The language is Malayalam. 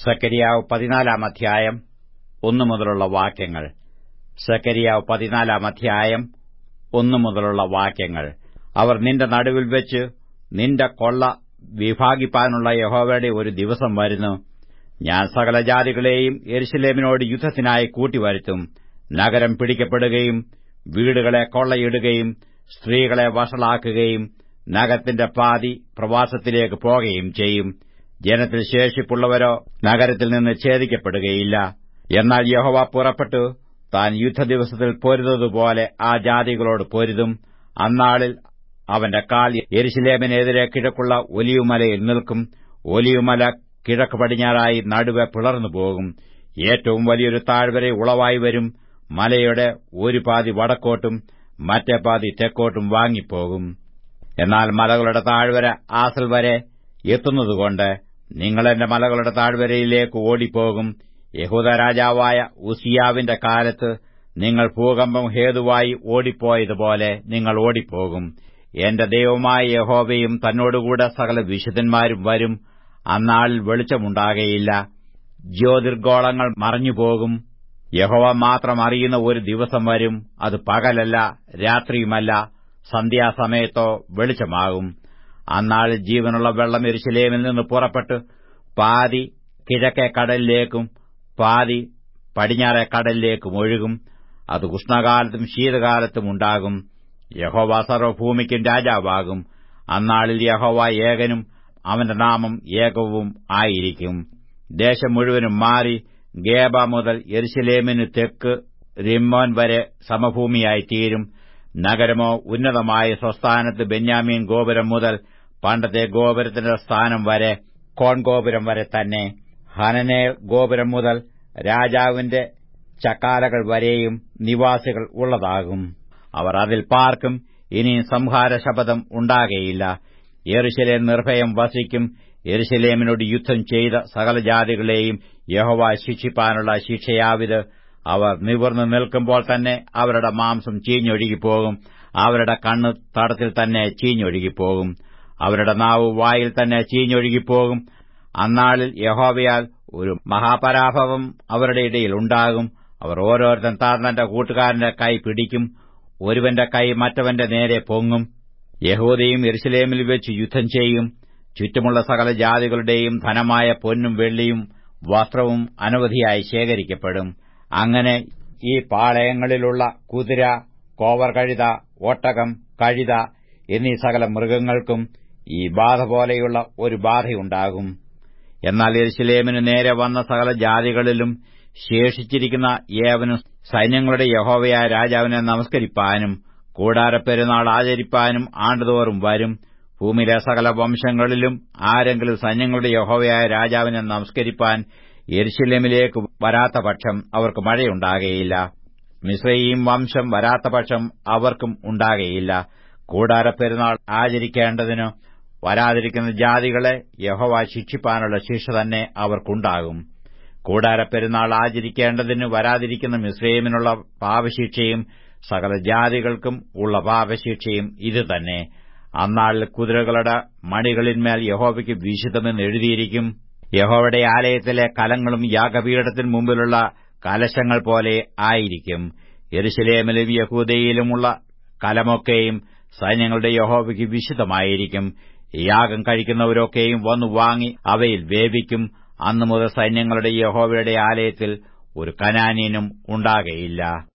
സക്കരിയാവ് പതിനാലാം അധ്യായം ഒന്നു മുതലുള്ള വാക്യങ്ങൾ സക്കരിയാവ് പതിനാലാം അധ്യായം ഒന്നു മുതലുള്ള വാക്യങ്ങൾ അവർ നിന്റെ നടുവിൽ വെച്ച് നിന്റെ കൊള്ള വിഭാഗിപ്പാനുള്ള യഹോവയുടെ ഒരു ദിവസം വരുന്നു ഞാൻ സകല ജാതികളെയും യെരുശലേമിനോട് യുദ്ധത്തിനായി കൂട്ടിവരുത്തും നഗരം പിടിക്കപ്പെടുകയും വീടുകളെ കൊള്ളയിടുകയും സ്ത്രീകളെ വഷളാക്കുകയും നഗരത്തിന്റെ പാതി പ്രവാസത്തിലേക്ക് പോകുകയും ചെയ്യും ജനത്തിൽ ശേഷിപ്പുള്ളവരോ നഗരത്തിൽ നിന്ന് ഛേദിക്കപ്പെടുകയില്ല എന്നാൽ യഹോവ പുറപ്പെട്ടു താൻ യുദ്ധദിവസത്തിൽ പൊരുതതുപോലെ ആ ജാതികളോട് പൊരുതും അന്നാളിൽ അവന്റെ കാൽ യെരുശലേമിനെതിരെ കിഴക്കുള്ള ഒലിയുമലയിൽ നിൽക്കും ഒലിയുമല കിഴക്ക് പടിഞ്ഞാറായി നടുവെ പിളർന്നു പോകും ഏറ്റവും വലിയൊരു താഴ്വര ഉളവായി വരും മലയുടെ ഒരു പാതി വടക്കോട്ടും മറ്റേ പാതി തെക്കോട്ടും വാങ്ങിപ്പോകും എന്നാൽ മലകളുടെ താഴ്വര ആസൽ വരെ എത്തുന്നതുകൊണ്ട് നിങ്ങൾ എന്റെ മലകളുടെ താഴ്വരയിലേക്ക് ഓടിപ്പോകും യഹൂദ രാജാവായ ഉസിയാവിന്റെ കാലത്ത് നിങ്ങൾ ഭൂകമ്പം ഹേതുവായി ഓടിപ്പോയതുപോലെ നിങ്ങൾ ഓടിപ്പോകും എന്റെ ദൈവമായ യഹോവയും തന്നോടുകൂടെ സകല വിശുദ്ധന്മാരും വരും അന്നാളിൽ വെളിച്ചമുണ്ടാകയില്ല ജ്യോതിർഗോളങ്ങൾ മറഞ്ഞുപോകും യഹോവ മാത്രം അറിയുന്ന ഒരു ദിവസം വരും അത് പകലല്ല രാത്രിയുമല്ല സന്ധ്യാസമയത്തോ വെളിച്ചമാകും അന്നാളിൽ ജീവനുള്ള വെള്ളം എരിശിലേമിൽ നിന്ന് പുറപ്പെട്ട് പാതി കിഴക്കേ കടലിലേക്കും പാതി പടിഞ്ഞാറേ കടലിലേക്കും ഒഴുകും അത് ഉഷ്ണകാലത്തും ശീതകാലത്തും ഉണ്ടാകും യഹോവ സർവഭൂമിക്കും രാജാവാകും അന്നാളിൽ യഹോവ ഏകനും അവന്റെ നാമം ഏകവും ആയിരിക്കും ദേശം മുഴുവനും മാറി ഗേബ മുതൽ യെരുശലേമിന് തെക്ക് റിമ്മോൻ വരെ സമഭൂമിയായി തീരും നഗരമോ ഉന്നതമായ സ്വസ്ഥാനത്ത് ബെന്യാമീൻ ഗോപുരം മുതൽ പണ്ടത്തെ ഗോപുരത്തിന്റെ സ്ഥാനം വരെ കോൺഗോപുരം വരെ തന്നെ ഹനനെ ഗോപുരം മുതൽ രാജാവിന്റെ ചക്കാലകൾ വരെയും നിവാസികൾ ഉള്ളതാകും അവർ അതിൽ പാർക്കും ഇനി സംഹാര ശപഥം ഉണ്ടാകയില്ല യെറുശലേം നിർഭയം വസിക്കും യെരുശലേമിനോട് യുദ്ധം ചെയ്ത സകല ജാതികളെയും യഹോവ ശിക്ഷിപ്പാനുള്ള ശിക്ഷയാവിത് അവർ നിവർന്നു നിൽക്കുമ്പോൾ തന്നെ അവരുടെ മാംസം ചീഞ്ഞൊഴുകിപ്പോകും അവരുടെ കണ്ണ് തടത്തിൽ തന്നെ ചീഞ്ഞൊഴുകിപ്പോകും അവരുടെ നാവ് വായിൽ തന്നെ ചീഞ്ഞൊഴുകിപ്പോകും അന്നാളിൽ യഹോവയാൽ ഒരു മഹാപരാഭവം അവരുടെ ഇടയിൽ ഉണ്ടാകും അവർ ഓരോരുത്തൻ താൻ തന്റെ കൂട്ടുകാരന്റെ കൈ പിടിക്കും ഒരുവന്റെ കൈ മറ്റവന്റെ നേരെ പൊങ്ങും യഹൂദയും എരുസലേമിൽ വെച്ച് യുദ്ധം ചെയ്യും ചുറ്റുമുള്ള സകല ജാതികളുടെയും ധനമായ പൊന്നും വെള്ളിയും വസ്ത്രവും അനവധിയായി ശേഖരിക്കപ്പെടും അങ്ങനെ ഈ പാളയങ്ങളിലുള്ള കുതിര കോവർ കഴുത ഒട്ടകം കഴുത എന്നീ സകല മൃഗങ്ങൾക്കും ഈ ബാധ പോലെയുള്ള ഒരു ബാധയുണ്ടാകും എന്നാൽ എരുശലേമിന് നേരെ വന്ന സകല ജാതികളിലും ശേഷിച്ചിരിക്കുന്ന ഏവനും സൈന്യങ്ങളുടെ യഹോവയായ രാജാവിനെ നമസ്കരിപ്പാനും കൂടാരപ്പെരുന്നാൾ ആചരിപ്പാനും ആണ്ടുതോറും വരും ഭൂമിയിലെ സകല വംശങ്ങളിലും ആരെങ്കിലും സൈന്യങ്ങളുടെ യഹോവയായ രാജാവിനെ നമസ്കരിപ്പാൻ യെരുശലേമിലേക്ക് വരാത്ത പക്ഷം അവർക്ക് മഴയുണ്ടാകയില്ല മിശ്രയും വംശം വരാത്ത പക്ഷം അവർക്കും ഉണ്ടാകയില്ല കൂടാരപ്പെരുന്നാൾ ആചരിക്കേണ്ടതിന് വരാതിരിക്കുന്ന ജാതികളെ യഹോവ ശിക്ഷിപ്പാനുള്ള ശിക്ഷ തന്നെ അവർക്കുണ്ടാകും കൂടാരപ്പെരുന്നാൾ ആചരിക്കേണ്ടതിന് വരാതിരിക്കുന്ന മിശ്രയമിനുള്ള പാപശിക്ഷയും സകല ജാതികൾക്കും ഉള്ള പാപശിക്ഷയും ഇതുതന്നെ അന്നാളിൽ കുതിരകളുടെ മണികളിന്മേൽ യഹോവയ്ക്ക് വിശുദ്ധമെന്ന് എഴുതിയിരിക്കും യഹോവയുടെ ആലയത്തിലെ കലങ്ങളും യാഗപീഠത്തിന് മുമ്പിലുള്ള കലശങ്ങൾ പോലെ ആയിരിക്കും യെരുശലേമിലും യഹൂദയിലുമുള്ള കലമൊക്കെയും സൈന്യങ്ങളുടെ യഹോവയ്ക്ക് വിശുദ്ധമായിരിക്കും യാഗം കഴിക്കുന്നവരൊക്കെയും വന്നു വാങ്ങി അവയിൽ വേവിക്കും അന്നു മുതൽ സൈന്യങ്ങളുടെ യഹോവയുടെ ആലയത്തിൽ ഒരു കനാനീനും ഉണ്ടാകയില്ല